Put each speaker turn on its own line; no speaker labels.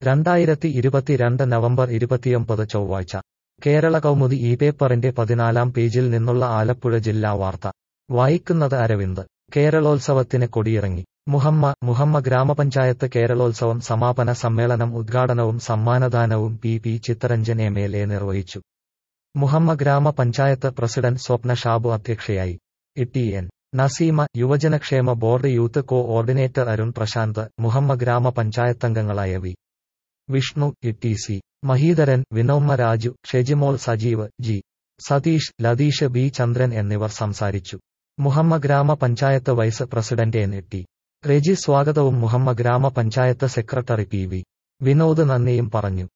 രണ്ടായിരത്തി ഇരുപത്തിരണ്ട് നവംബർ ഇരുപത്തിയൊമ്പത് ചൊവ്വാഴ്ച കേരള കൗമുദി ഈ പേപ്പറിന്റെ പതിനാലാം പേജിൽ നിന്നുള്ള ആലപ്പുഴ ജില്ലാ വാർത്ത വായിക്കുന്നത് അരവിന്ദ് കേരളോത്സവത്തിന് കൊടിയിറങ്ങി മുഹമ്മ മുഹമ്മ ഗ്രാമപഞ്ചായത്ത് കേരളോത്സവം സമാപന സമ്മേളനം ഉദ്ഘാടനവും സമ്മാനദാനവും P P Chittaranjan M L A നിർവഹിച്ചു മുഹമ്മ ഗ്രാമപഞ്ചായത്ത് പ്രസിഡന്റ് സ്വപ്ന ഷാബു അധ്യക്ഷയായി ഇ എൻ നസീമ യുവജനക്ഷേമ board youth coordinator Arun Prashanth Muhamma ഗ്രാമപഞ്ചായത്തംഗങ്ങളായ V Vishnu E T C Mahidharan Vinomma Raju Shejimol Sajeev G Satheesh Latheesh B Chandran എന്നിവർ സംസാരിച്ചു മുഹമ്മ ഗ്രാമപഞ്ചായത്ത് vice president N T Reji സ്വാഗതവും മുഹമ്മ ഗ്രാമപഞ്ചായത്ത് സെക്രട്ടറി പി വി വിനോദ് നന്ദിയും പറഞ്ഞു